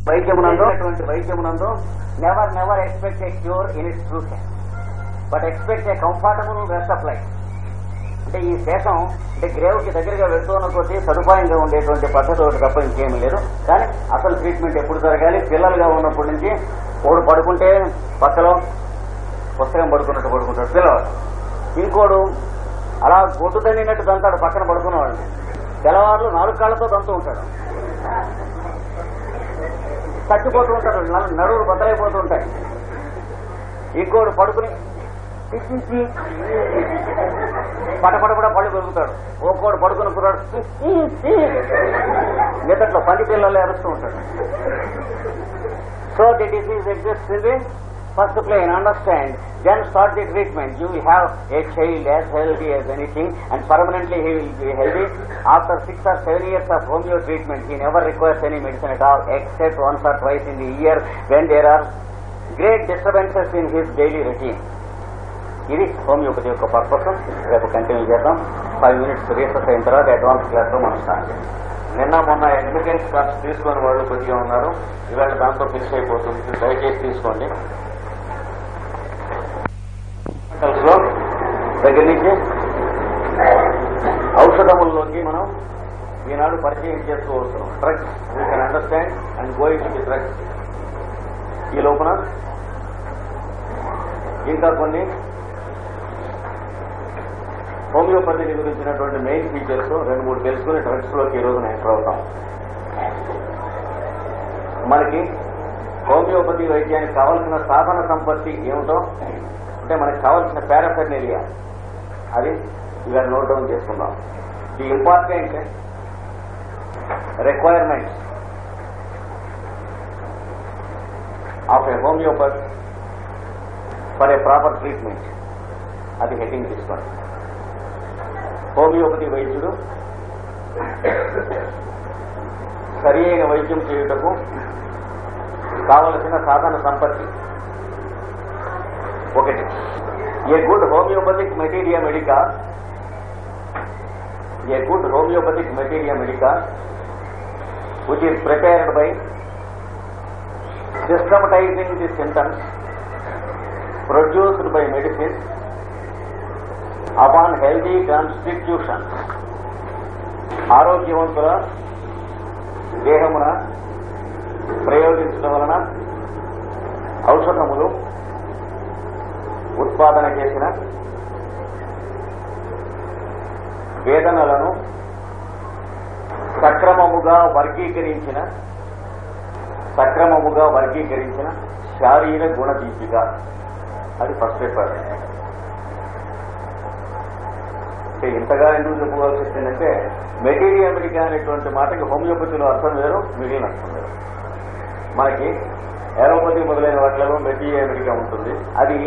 వైద్యమునందు అటువంటి వైద్యమునందు never never expect a cure in its true sense but expect a comfortable rest of life అంటే ఈ శేషం అంటే గ్రేవ్ కి దగ్గరగా వెళ్తున్న కొద్దీ సదుపాయంగా ఉండేటువంటి పద్ధతి ఒకటి తప్ప ఇంకేమీ లేదు కానీ అసలు ట్రీట్మెంట్ ఎప్పుడు జరగాలి పిల్లలుగా ఉన్నప్పటి నుంచి ఒకడు పడుకుంటే పక్కలో పుస్తకం పడుకున్నట్టు పడుకుంటాడు పిల్లవాడు ఇంకోడు అలా గొడ్డు తన్నినట్టు దంతాడు పక్కన పడుకున్నవాడు తెల్లవారులు నాలుగు కాళ్ళతో దంతూ ఉంటాడు చచ్చిపోతూ ఉంటాడు నడు- నడువులు బద్దలైపోతూ ఉంటాయి ఇంకోడు పడుకుని పిచ్చి పటపట పళ్ళు పెరుగుతాడు ఒక్కోడు పడుకుని కుర్రాడు నిద్రలో పంది పిల్లలు అరుస్తూ ఉంటాడు so the disease exist in the first plane understand then start the treatment you have a child as healthy as anything and permanently he will be healthy after six or seven years of homeo treatment he never requires any medicine at all except once or twice in the year when there are great disturbances in his daily routine ఇది homeopathy యొక్క purpose రేపు continue చేద్దాం five minutes recess అయిన తర్వాత advance class లో మనం start చేద్దాం నిన్న మొన్న అడ్మిటెన్స్ క్లాస్ తీసుకుని వాళ్ళు కొద్దిగా ఉన్నారు ఇవాళ దాంతో ఫిక్స్ అయిపోతుంది దయచేసి తీసుకోండి లో దగ్గర నుంచి ఔషధముల్లోకి మనం ఈనాడు పరిచయం చేస్తూ వస్తున్నాం drugs you can understand and going to drugs ఈ లోపల ఇంకా కొన్ని హోమియోపతిని గురించినటువంటి మెయిన్ ఫీచర్స్ రెండు మూడు తెలుసుకుని డ్రగ్స్ లోకి ఈ రోజున ఎంటర్ అవుతాం మనకి హోమియోపతి వైద్యానికి కావాల్సిన సాధన సంపత్తి ఏమిటో అంటే మనకి కావాల్సిన పారాఫెర్నేలియా అది ఇవాళ నోట్ డౌన్ చేసుకుందాం the important requirements of a homeopathy for a proper treatment అది హెడ్డింగ్ తీసుకోండి హోమియోపతి వైద్యుడు సరి అయిన వైద్యం చేయుటకు కావలసిన సాధన సంపత్తి ఒకటి a good homeopathic materia medica a good homeopathic materia medica which is prepared by systematizing the symptoms produced by medicine upon healthy constitution ఆరోగ్యవంతుల దేహమున ప్రయోగించడం వలన ఔషధములు ఉత్పాదన చేసిన వేదనలను సక్రమముగా వర్గీకరించిన సక్రమముగా వర్గీకరించిన శారీర గుణదీపిక అది ఫస్ట్ పేపర్ అంటే ఇంతగా ఎందుకు చెప్పుకోవాల్సి వచ్చిందంటే మెటీరియల్ అమెరికా అనేటువంటి మాటకి హోమియోపతిలో అర్థం వేరు మిగిలిన అర్థం వేరు మనకి ఏరోపతి మొదలైన వాటిలో మెటీరియల్ అమెరికా ఉంటుంది అది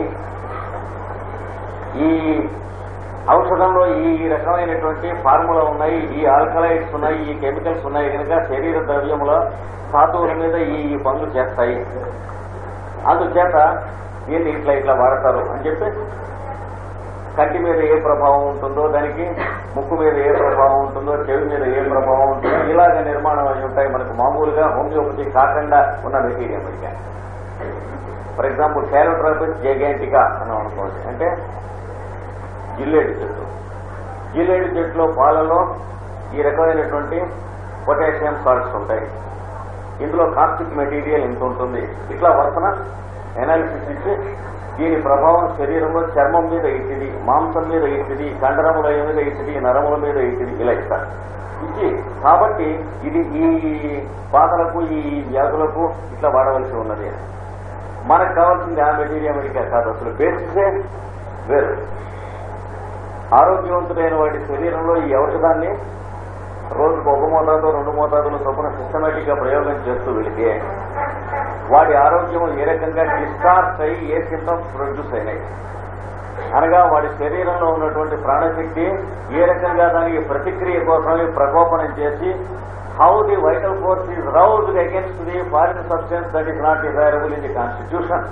ఈ ఔషధంలో ఈ రకమైనటువంటి ఫార్ములా ఉన్నాయి ఈ ఆల్కలైడ్స్ ఉన్నాయి ఈ కెమికల్స్ ఉన్నాయి కనుక శరీర ద్రవ్యముల ధాతువుల మీద ఈ ఈ పనులు చేస్తాయి అందుచేత దీన్ని ఇట్లా ఇట్లా వాడతారు అని చెప్పి కంటి మీద ఏ ప్రభావం ఉంటుందో దానికి ముక్కు మీద ఏ ప్రభావం ఉంటుందో చెవి మీద ఏ ప్రభావం ఉంటుందో ఇలాగ నిర్మాణం అయి ఉంటాయి మనకు మామూలుగా హోమియోపతి కాకుండా ఉన్న మెటీరియల్ మనకి ఫర్ ఎగ్జాంపుల్ శాలోట్రాపిస్ జైగాంటికా అని అనుకోండి అంటే జిల్లేడు చెట్టు జిల్లేడు చెట్టులో పాలలో ఈ రకమైనటువంటి పొటాషియం సాల్ట్స్ ఉంటాయి ఇందులో కాస్టిక్ మెటీరియల్ ఎంత ఉంటుంది ఇట్లా వర్తన ఎనాలిసిస్ ఇచ్చి దీని ప్రభావం శరీరంలో చర్మం మీద ఇట్టిది మాంసం మీద ఇట్టిది కండరముల మీద ఇట్టిది నరముల మీద ఇట్టిది ఇలా ఇస్తారు ఇచ్చి కాబట్టి ఇది ఈ బాధలకు ఈ వ్యాధులకు ఇట్లా వాడవలసి ఉన్నది మనకు కావాల్సింది ఆ మెటీరియల్ మెడికా కాదు అసలు బేసిసే వేరు ఆరోగ్యవంతుడైన వాడి శరీరంలో ఈ ఔషధాన్ని రోజుకు ఒక మోతాదు రెండు మోతాదుల చొప్పున సిస్టమేటిక్ గా ప్రయోగం చేస్తూ వెళితే వాడి ఆరోగ్యం ఏ రకంగా డిశ్చార్జ్ అయ్యి ఏ సింటమ్స్ ప్రొడ్యూస్ అయినాయి అనగా వాడి శరీరంలో ఉన్నటువంటి ప్రాణశక్తి ఏ రకంగా దానికి ప్రతిక్రియ కోసమే ప్రకోపనం చేసి how the vital force is roused against the foreign substance that is not desirable in the constitution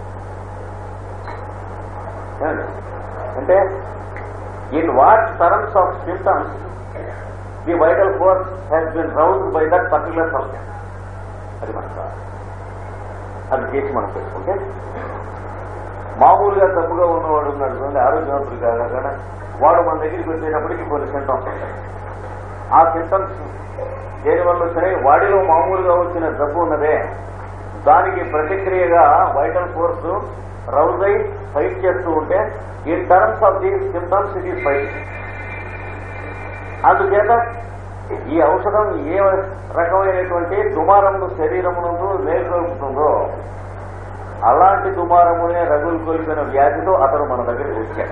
అంటే in what terms of symptoms the vital force has been roused by that particular substance అది మనకు కావాలి అది చేసి మనం పెట్టుకుంటే మామూలుగా తప్పుగా ఉన్నవాడు ఉన్నాడు చూడండి ఆరోగ్యవంతుడు కాగా వాడు మన దగ్గరికి వచ్చేటప్పటికి కొన్ని సింటమ్స్ ఉంటాయి ఆ సింటమ్స్ దేని వల్ల వచ్చినాయి వాడిలో మామూలుగా వచ్చిన జబ్బు ఉన్నదే దానికి ప్రతిక్రియగా వైటల్ ఫోర్స్ రౌజ్ అయి ఫైట్ చేస్తూ ఉంటే in terms of the symptoms it is fight అందుచేత ఈ ఔషధం ఏ రకమైనటువంటి దుమారము శరీరమునందు మేల్కొల్పుతుందో అలాంటి దుమారమునే రగులు కొలిపిన వ్యాధితో అతను మన దగ్గరికి వచ్చాడు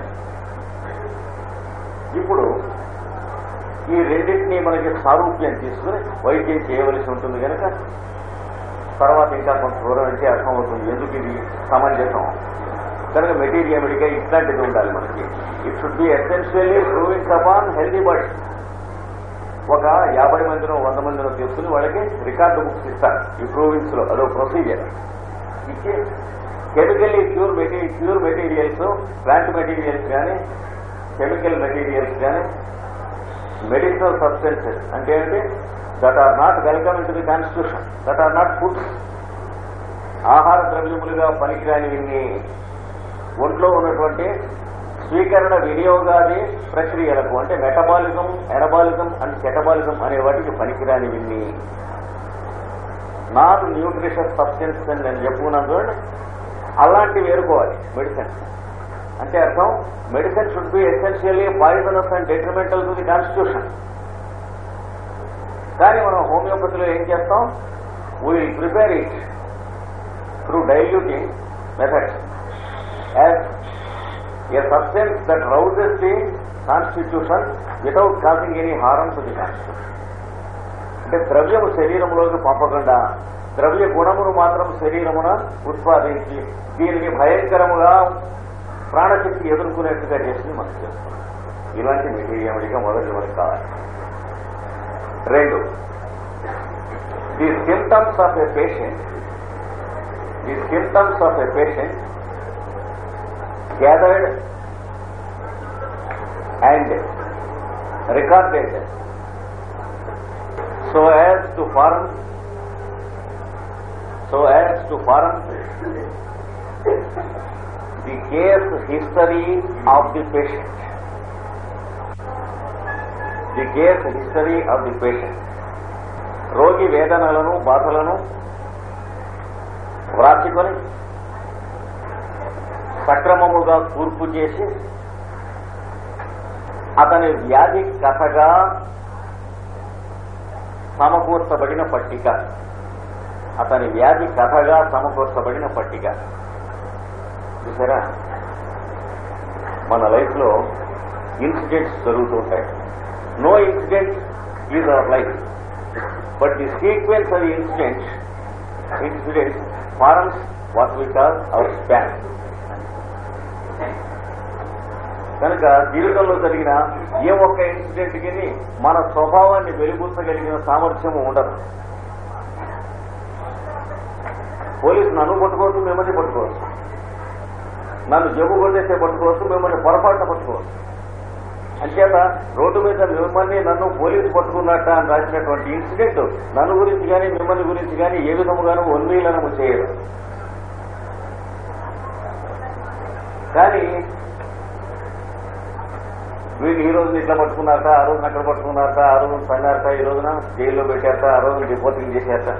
ఇప్పుడు ఈ రెండింటినీ మనకి సారూప్యం తీసుకుని వైద్యం చేయవలసి ఉంటుంది కనుక తర్వాత ఇంకా కొంత దూరం అంటే అర్థమవుతుంది ఎందుకు ఇది సమంజసం కనుక మెటీరియల్గా ఇట్లాంటిది ఉండాలి మనకి it should be essentially provings upon healthy body ఒక యాభై మందినో వంద మందినో తీసుకుని వాళ్ళకి రికార్డు బుక్స్ ఇస్తారు ఈ ప్రూవింగ్స్ లో అదో ప్రొసీజర్ ఇచ్చి chemically pure material pure materials plant materials కానీ కెమికల్ మెటీరియల్స్ కానీ మెడిసినల్ సబ్స్టెన్సెస్ అంటే ఏంటి that are not welcome in the constitution that are not foods ఆహార ద్రవ్యములుగా పనికిరానివి ఒంట్లో ఉన్నటువంటి స్వీకరణ వినియోగాది ప్రక్రియలకు అంటే మెటబాలిజం ఎనబాలిజం అండ్ కెటబాలిజం అనే వాటికి పనికిరానివి నాట్ న్యూట్రిషస్ సబ్స్టెన్స్ అని నేను చెప్పుకున్నాను చూడండి అలాంటివి వేరుకోవాలి మెడిసిన్ అంటే అర్థం medicine should be essentially poisonous and detrimental to the constitution కానీ మనం హోమియోపతిలో ఏం చేస్తాం we will prepare it through diluting methods as a substance that rouses the constitution without causing any harm to the constitution అంటే ద్రవ్యము శరీరంలోకి పంపకుండా ద్రవ్య గుణమును మాత్రం శరీరమున ఉత్పాదించి దీనిని భయంకరముగా ప్రాణశక్తి ఎదుర్కొనేట్టుగా చేసి మనం చేస్తాం ఇలాంటి మెటీరియల్గా మొదటి మనకు కావాలి రెండు the symptoms of a patient the symptoms of a patient gathered and recorded so as to form so as to form the case history of the patient the case history of the patient రోగి వేదనలను బాధలను వ్రాసుకొని సక్రమముగా కూర్పు చేసి అతని వ్యాధి కథగా సమకూర్చబడిన పట్టిక అతని వ్యాధి కథగా సమకూర్చబడిన పట్టిక చూసారా మన లైఫ్ లో ఇన్సిడెంట్స్ జరుగుతూ ఉంటాయి no incident is our life but the sequence of incidents incidents forms what we call our span కనుక జీవితంలో జరిగిన ఏ ఒక్క ఇన్సిడెంట్ కి మన స్వభావాన్ని వెలిబుచ్చగలిగిన సామర్థ్యము ఉండదు పోలీసు నన్ను పట్టుకోవచ్చు మిమ్మల్ని పట్టుకోవచ్చు నన్ను జబ్బు కొట్టేస్తే పట్టుకోవచ్చు మిమ్మల్ని పొరపాటున పట్టుకోవచ్చు అంచేత రోడ్డు మీద మిమ్మల్ని నన్ను పోలీసు పట్టుకున్నట్ట అని రాసినటువంటి ఇన్సిడెంట్ నన్ను గురించి కానీ మిమ్మల్ని గురించి కానీ ఏ విధముగానూ ఉన్మీలనము చేయదు కానీ వీళ్ళు ఈ రోజున ఇట్లా పట్టుకున్నారట ఆ రోజున అక్కడ పట్టుకున్నారట ఆ రోజున పడినారట ఈ రోజున జైల్లో పెట్టారట ఆ రోజున రిపోర్టింగ్ చేశారట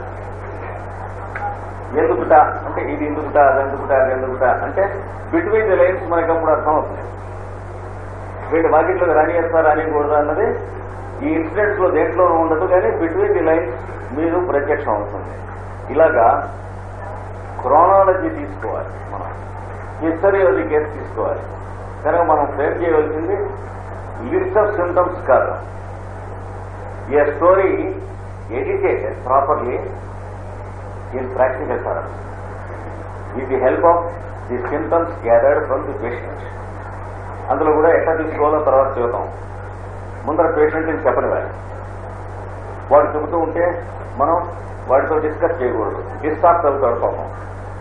ఎందుకుట అంటే ఇది ఎందుకుట అది ఎందుకుట అది ఎందుకుట అంటే బిట్వీన్ ది లైన్స్ మనకి అప్పుడు అర్థం అవుతుంది వీళ్ళు వాకిట్లో రానియేస్తారు రానియకూడదు అన్నది ఈ ఇన్సిడెంట్స్ లో దేంట్లో ఉండదు కానీ బిట్వీన్ ది లైన్స్ మీరు ప్రత్యక్షం అవుతుంది ఇలాగా క్రోనాలజీ తీసుకోవాలి మనం హిస్టరీ ఆఫ్ ది కేసు తీసుకోవాలి కనుక మనం ఫ్రేమ్ చేయవలసింది లిస్ట్ ఆఫ్ సిమ్టమ్స్ కాదు a story educated properly in practical terms with the help of the symptoms gathered from the patient అందులో కూడా ఎట్లా తీసుకోవాలో తర్వాత చూద్దాం ముందర పేషెంట్ని చెప్పని వాడు వాడు చెబుతూ ఉంటే మనం వాడితో డిస్కస్ చేయకూడదు డిస్టార్ట్ అవుతాడు పాపం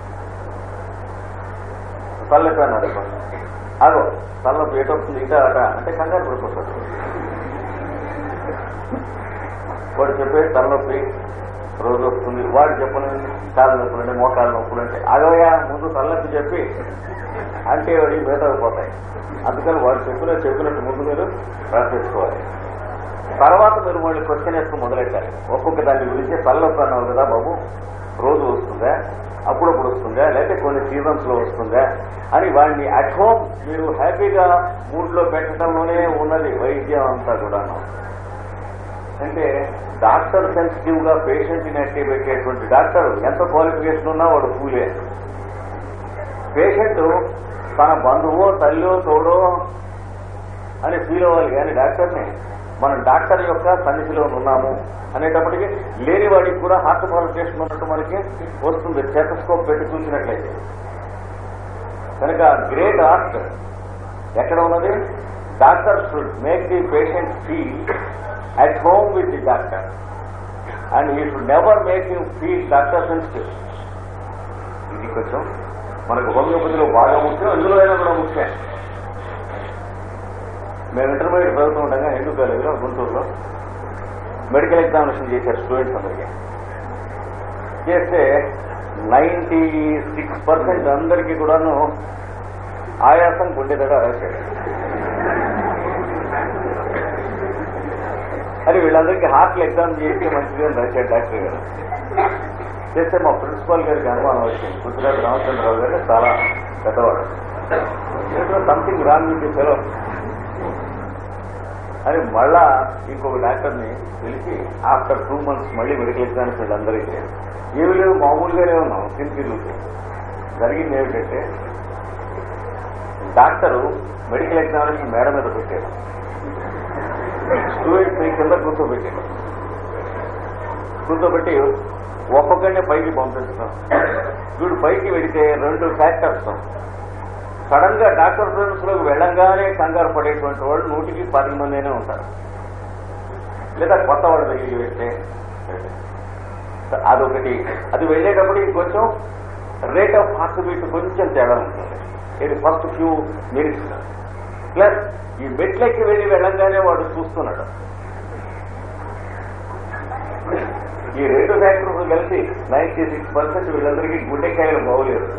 తలనొప్పి అన్నాడు అదో తలనొప్పి ఏటొస్తుంది ఇట అట అంటే కంగారు పడిపోతాడు వాడు చెప్పే తలనొప్పి రోజు వస్తుంది వాడు చెప్పను కాళ్ళ నొప్పులు అంటే మోకాళ్ళ నొప్పులు అంటే అదోయా ముందు తలనొప్పి చెప్పి అంటే వాడి బేతలు పోతాయి అందుకని వాడు చెప్పిన చెప్పినట్టు ముందు మీరు ప్రార్థించుకోవాలి తర్వాత మీరు మళ్ళీ క్వశ్చన్ వేస్తూ మొదలెట్టాలి ఒక్కొక్క దాని గురించి తలనొప్పి అన్నావు కదా బాబు రోజు వస్తుందా అప్పుడప్పుడు వస్తుందా లేకపోతే కొన్ని సీజన్స్ లో వస్తుందా అని వాడిని అట్ హోమ్ మీరు హ్యాపీగా మూడ్లో పెట్టడంలోనే ఉన్నది వైద్యం అంతా కూడాను అంటే డాక్టర్ సెన్సిటివ్ గా పేషెంట్ ని అట్టే పెట్టేటువంటి డాక్టర్ ఎంత క్వాలిఫికేషన్ ఉన్నా వాడు పూలే పేషెంట్ తన బంధువో తల్లో తోడో అని ఫీల్ అవ్వాలి కానీ డాక్టర్ని మనం డాక్టర్ యొక్క సన్నిధిలో ఉన్నాము అనేటప్పటికీ లేని వాడికి కూడా హార్ట్ పాలిటేషన్ ఉన్నట్టు మనకి వస్తుంది స్టెటస్కోప్ పెట్టి చూసినట్లయితే కనుక గ్రేట్ ఆర్ట్ ఎక్కడ ఉన్నది doctor should make the patient feel at home with the doctor and you should never make you feel doctor sensitive ఇది కొంచెం మనకు హోమియోపతిలో బాగా ముఖ్యం అందులో అయినా కూడా ముఖ్యం మేము ఇంటర్మీడియట్ చదువుతూ ఉండగా హిందూ కాలేజీలో గుంటూరులో మెడికల్ ఎగ్జామినేషన్ చేశారు స్టూడెంట్స్ అందరికీ చేస్తే నైంటీ సిక్స్ పర్సెంట్ అందరికీ కూడాను ఆయాసం గుండెదడ రాశాడు అది వీళ్ళందరికీ హార్ట్లు ఎగ్జామ్ చేస్తే మంచిది అని రాశాడు డాక్టర్ గారు చేస్తే మా ప్రిన్సిపాల్ గారికి అనుమానం వచ్చింది గుజరాత్ రామచంద్రరావు గారు చాలా పెద్దవాడు సంథింగ్ రాంగ్ విత్ ఫెలో అని మళ్ళా ఇంకొక డాక్టర్ని పిలిచి ఆఫ్టర్ టూ మంత్స్ మళ్ళీ మెడికల్ ఎగ్జామ్స్ వీళ్ళందరికీ ఏమి లేవు మామూలుగానే ఉన్నాం తిరుగుతూ జరిగింది ఏమిటంటే డాక్టరు మెడికల్ ఎగ్జామినేషన్ మేడ మీద పెట్టాడు స్టూడెంట్స్ ని కింద కూర్చోబెట్టాడు కూర్చోబెట్టి ఒక్కొక్కడిని పైకి పంపిస్తాం వీడు పైకి వెడితే రెండు ఫ్యాక్టర్స్ సడన్ గా డాక్టర్ ఫ్రెండ్స్ లోకి వెళ్ళంగానే కంగారు పడేటువంటి వాళ్ళు నూటికి పది మందినే ఉంటారు లేదా కొత్త వాళ్ళ దగ్గరికి వెళ్తే అదొకటి అది వెళ్ళేటప్పటికి కొంచెం రేట్ ఆఫ్ హార్ట్ బీట్ కొంచెం తేడా ఉంటుంది ఇది ఫస్ట్ ఫ్యూ మినిట్స్ ప్లస్ ఈ మెట్లెక్కి వెళ్ళి వెళ్ళంగానే వాడు చూస్తున్నాడు ఈ రెండు ఫ్యాక్టర్స్ కలిసి నైన్టీ సిక్స్ పర్సెంట్ వీళ్ళందరికీ గుండెకాయలు బాగోలేదు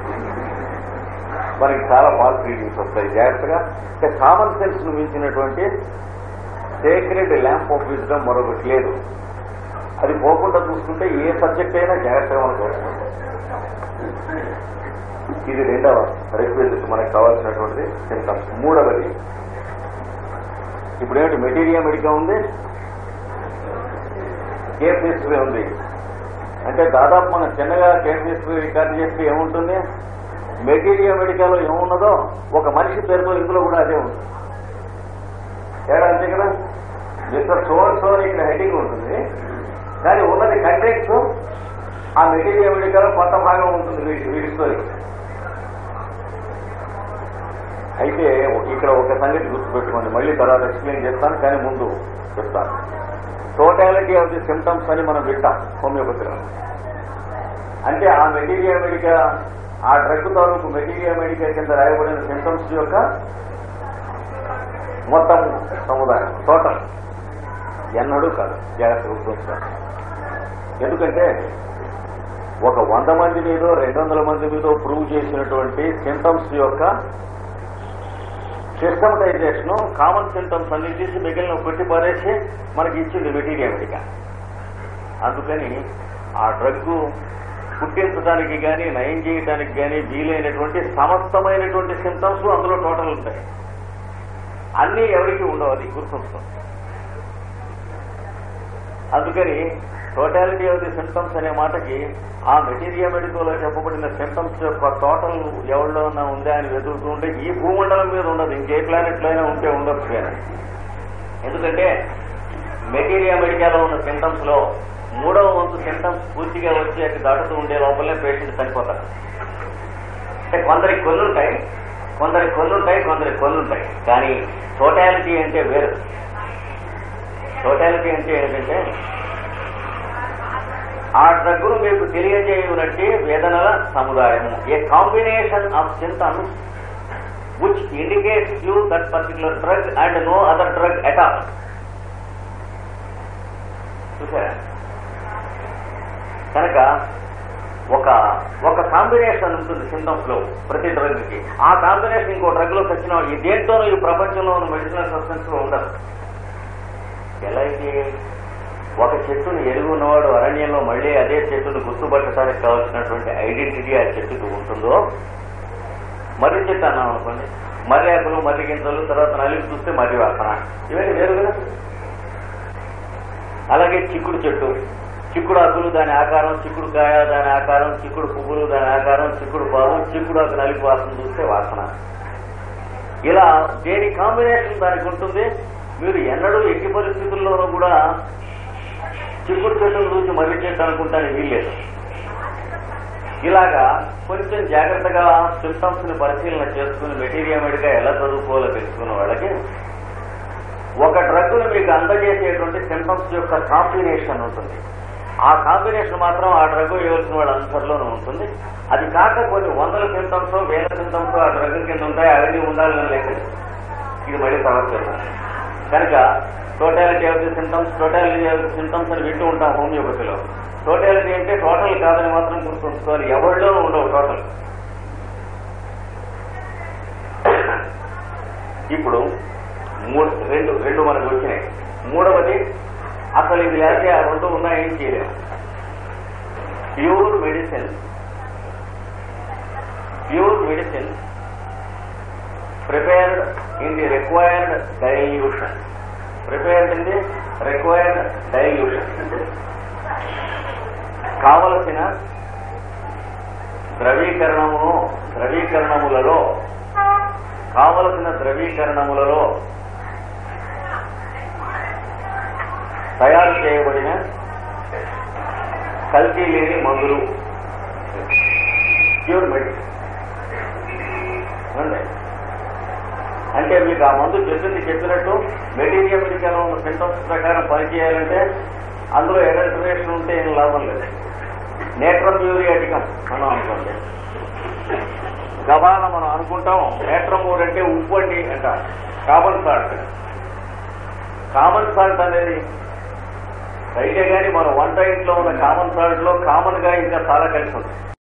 మనకి చాలా ఫాల్స్ రీడింగ్స్ వస్తాయి జాగ్రత్తగా అంటే కామన్ సెన్స్ ను మించినటువంటి సేక్రెడ్ ల్యాంప్ ఆఫ్ విజ్డమ్ మరొకటి లేదు అది పోకుండా చూసుకుంటే ఏ సబ్జెక్ట్ అయినా జాగ్రత్తగా మనకు వస్తుంది ఇది రెండవ రిక్వెస్ట్ మనకు కావాల్సినటువంటిది సింటమ్స్ మూడవది ఇప్పుడు ఏమిటి మెటీరియా మెడికా ఉంది కేస్ హిస్టరీ ఉంది అంటే దాదాపు మనం చిన్నగా కేస్ హిస్టరీ రికార్డు చేస్తే ఏముంటుంది మెటీరియా మెడికాలో ఏమున్నదో ఒక మనిషి పేరుతో ఇందులో కూడా అదే ఉంటుంది తేడా అంతే కదా మిస్టర్ సోన్ సో అని ఇక్కడ హెడ్డింగ్ ఉంటుంది కానీ ఉన్నది కంటెక్స్ ఆ మెటీరియా మెడికాలో కొత్త భాగం ఉంటుంది వీడి వీడి స్టోరీ అయితే ఇక్కడ ఒక సంగతి గుర్తుపెట్టుకోండి మళ్ళీ తర్వాత ఎక్స్ప్లెయిన్ చేస్తాను కానీ ముందు చెప్తాను టోటాలిటీ ఆఫ్ ది సిమ్టమ్స్ అని మనం వింటాం హోమియోపతిలో అంటే ఆ మెటీరియా మెడికా ఆ డ్రగ్ తాలూకు మెటీరియా మెడికా కింద రాయబడిన సిమ్టమ్స్ యొక్క మొత్తం సముదాయం టోటల్ ఎన్నడూ కాదు జాగ్రత్త గుర్తుంచుకోండి ఎందుకంటే ఒక వంద మంది మీదో రెండు వందల మంది మీదో ప్రూవ్ చేసినటువంటి సింటమ్స్ యొక్క సిస్టమటైజేషన్ కామన్ సింటమ్స్ అన్ని తీసి మిగిలిన కొట్టి పారేసి మనకి ఇచ్చింది మెటీరియా మెడికా అందుకని ఆ డ్రగ్ పుట్టించడానికి కానీ నయం చేయడానికి కానీ వీలైనటువంటి సమస్తమైనటువంటి సింటమ్స్ అందులో టోటల్ ఉంటాయి అన్నీ ఎవరికి ఉండవు అది గుర్తుంచుకోండి అందుకని టోటాలిటీ ఆఫ్ ది సింటమ్స్ అనే మాటకి ఆ మెటీరియా మెడికోలో చెప్పబడిన సింటమ్స్ యొక్క టోటల్ ఎవరిలోనా ఉందా అని వెతుకుతూ ఉంటే ఈ భూమండలం మీద ఉండదు ఇంకే ప్లానెట్లో అయినా ఉంటే ఉండొచ్చు కానీ ఎందుకంటే మెటీరియా మెడికాలో ఉన్న సింటమ్స్ లో మూడవ వంతు సింటమ్స్ పూర్తిగా వచ్చి అది దాటుతూ ఉండే లోపలనే పేషెంట్ చనిపోతారు అంటే కొందరికి కొన్ని ఉంటాయి కొందరికి కొన్ని ఉంటాయి కొందరికి కొన్ని ఉంటాయి కానీ టోటాలిటీ అంటే వేరు టోటాలిటీ అంటే ఏంటంటే ఆ డ్రగ్గును మీకు తెలియజేయునట్టే వేదనల సముదాయము a combination of symptoms which indicates you that particular drug and no other drug at all చూసారా కనుక ఒక ఒక కాంబినేషన్ ఉంటుంది సిమ్టమ్స్ లో ప్రతి డ్రగ్ కి ఆ కాంబినేషన్ ఇంకో డ్రగ్ లో తెచ్చిన ఈ దేంతోనూ ఈ ప్రపంచంలో ఉన్న మెడిసినల్ సబ్స్టెన్స్ లో ఉండదు ఎలా అయితే ఒక చెట్టును ఎరుగు ఉన్నవాడు అరణ్యంలో మళ్ళీ అదే చెట్టును గుర్తుపట్టడానికి కావాల్సినటువంటి ఐడెంటిటీ ఆ చెట్టుకు ఉంటుందో మర్రి చెట్టు అన్నాం అనుకోండి మర్రి ఆకులు మర్రి గింజలు తర్వాత నలిపి చూస్తే మర్రి వాసన ఇవన్నీ వేరు కదా అలాగే చిక్కుడు చెట్టు చిక్కుడు ఆకులు దాని ఆకారం చిక్కుడు కాయ దాని ఆకారం చిక్కుడు పువ్వులు దాని ఆకారం చిక్కుడు పాము చిక్కుడు ఆకు నలిపి వాసన చూస్తే వాసన ఇలా దేని కాంబినేషన్ దానికి ఉంటుంది మీరు ఎన్నడూ ఎట్టి పరిస్థితుల్లోనూ కూడా చిక్కుడు చెట్టును చూసి మర్రి చెట్టు అనుకుంటాను వీల్లేదు ఇలాగా కొంచెం జాగ్రత్తగా సిమ్టమ్స్ ని పరిశీలన చేసుకుని మెటీరియల్ గా ఎలా చదువుకోవాలో తెలుసుకున్న వాళ్ళకి ఒక డ్రగ్ ను మీకు అందజేసేటువంటి సిమ్టమ్స్ యొక్క కాంబినేషన్ ఉంటుంది ఆ కాంబినేషన్ మాత్రం ఆ డ్రగ్ ఇవ్వాల్సిన వాళ్ళ అందరిలోనూ ఉంటుంది అది కాక కొన్ని వందల సిమ్టమ్స్ వేల సిమ్టమ్స్ ఆ డ్రగ్ కింద ఉంటాయి అవన్నీ ఉండాలని లేదు ఇది మళ్ళీ తర్వాత చెప్తాను కనుక totality of the symptoms totality of the symptoms అని వింటూ ఉంటాం హోమియోపతిలో టోటాలిటీ అంటే టోటల్ కాదని మాత్రం గుర్తుంచుకోవాలి ఎవరిలోనూ ఉండవు టోటల్ ఇప్పుడు మూడు రెండు రెండు మనకు వచ్చినాయి మూడవది అసలు ఇది లేకపోతే ఆ రెండు ఉన్నా ఏం చేయలేము pure medicine pure medicine prepared in the required dilution prepared in the required dilution కావలసిన ద్రవీకరణమును ద్రవీకరణములలో కావలసిన ద్రవీకరణములలో తయారు చేయబడిన కల్తీ లేని మందులు ప్యూర్ మెడిసిన్ అండి అంటే మీకు ఆ మందు చెప్పింది చెప్పినట్టు మెటీరియల్ మెడికల్ సింటమ్స్ ప్రకారం పనిచేయాలంటే అందులో ఎడల్టరేషన్ ఉంటే ఏం లాభం లేదు నేట్రమ్ యూరియాటికం మనం అనుకోండి గబాన మనం అనుకుంటాం నేట్రమూర్ అంటే ఉప్పు అండి అంట కామన్ సాల్ట్ కామన్ సాల్ట్ అనేది అయితే కానీ మన వంట ఇంట్లో ఉన్న కామన్ సాల్ట్ లో కామన్ గా ఇంకా చాలా కలిసి ఉంటుంది